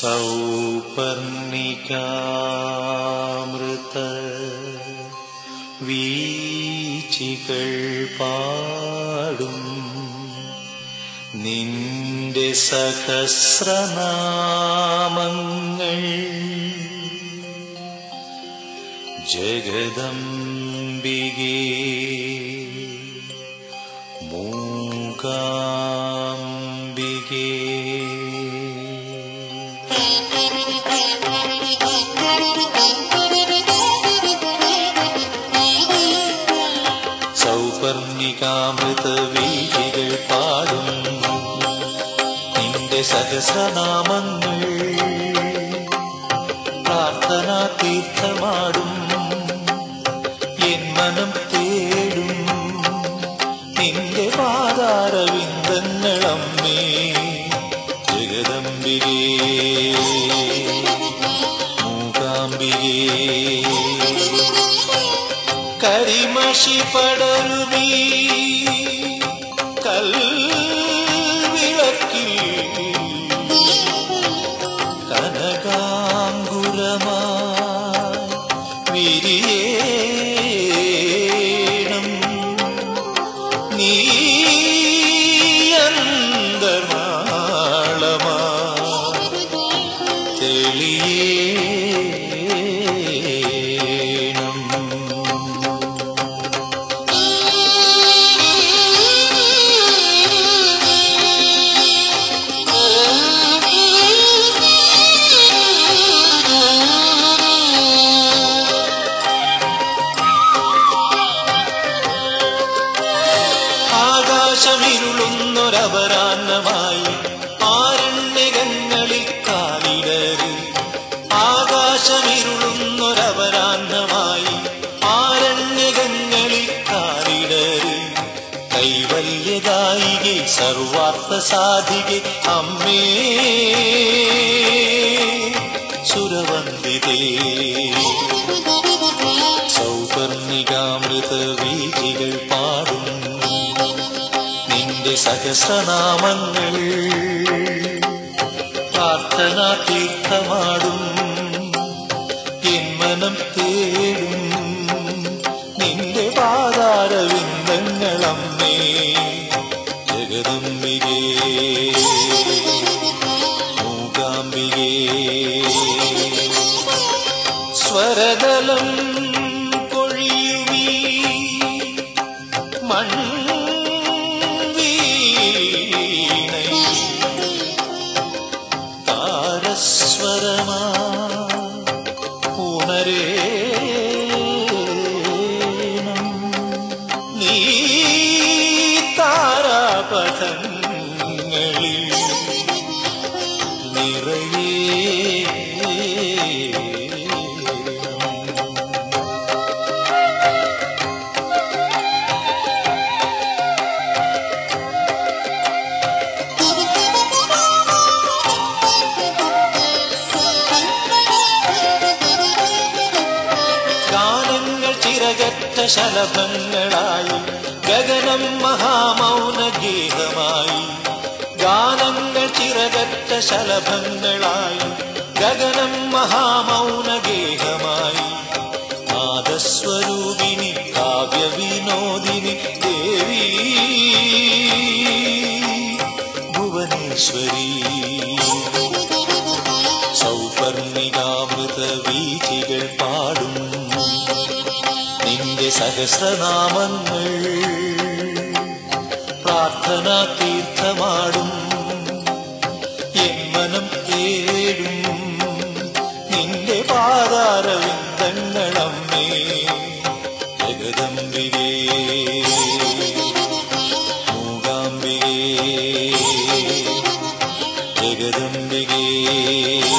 സൗപർണികാമൃത വീച്ചികൾ പാടും നിന്റെ സഹസ്രനാമങ്ങൾ ജഗദംബികേ മൂകാംബികേ സൗപർണികാമൃത വീഴികൾ പാടും നിന്റെ സഹസ്രനാമങ്ങൾ പ്രാർത്ഥനാ തീർത്ഥമാടും എൻ മനം തേടും നിന്റെ പാതാരവിന്ദങ്ങളമ്മേ ജഗദംബികേ മൂകാംബികേ കരിമഷി പടരുമീ കൽവിളക്കിൽ കനകാങ്കുരമായി വിരിയേണം നീ അന്തർമാളമായി തെളിയേണം ആകാശമിരുളുന്നൊരപരാന്നമായി ആരണ്യകങ്ങളിൽ കാലിടറി ആകാശമിരുളുന്നൊരപരാന്നമായി ആരണ്യകങ്ങളിൽ കാലിടറി കൈവല്യദായികെ സർവാർത്ഥ സാധികെ അമ്മേ സുരവന്ദിതേ സൗപർണികാമൃത വീജികൾ പാടും നിന്റെ സഹസ്രനാമങ്ങൾ പ്രാർത്ഥനാ തീർത്ഥമാടും എൻ മനം തേടും നിന്റെ പാതാരവിന്ദങ്ങളമ്മേ ജഗദംബികേ മൂകാംബികേ സ്വരതലം പൊഴിയുമീ മൺവീണൈ താരസ്വരമാ ഉണരേണം നീ താരാപഥങ്ങളിൽ നിറയേ ഗാനങ്ങൾ ചിറകറ്റ ശലഭങ്ങളായി ഗഗനം മഹാമൗന ഗീതമായി ഗാനങ്ങൾ ചിറകറ്റ ശലഭങ്ങളായി ഗഗനം മഹാമൗന ഗേഹമായി നാദസ്വരൂപിണി കാവ്യവിനോദിനി ദേവി ഭുവനേശ്വരി സൗപർണികാമൃത വീചികൾ പാടും നിന്റെ സഹസ്രനാമങ്ങൾ പ്രാർത്ഥനാ തീർത്ഥമാടും എൻ മനം തേടും നിന്റെ പാതാരവിന്ദങ്ങളമ്മേ ജഗദംബികേ മൂകാംബികേ ജഗദംബികേ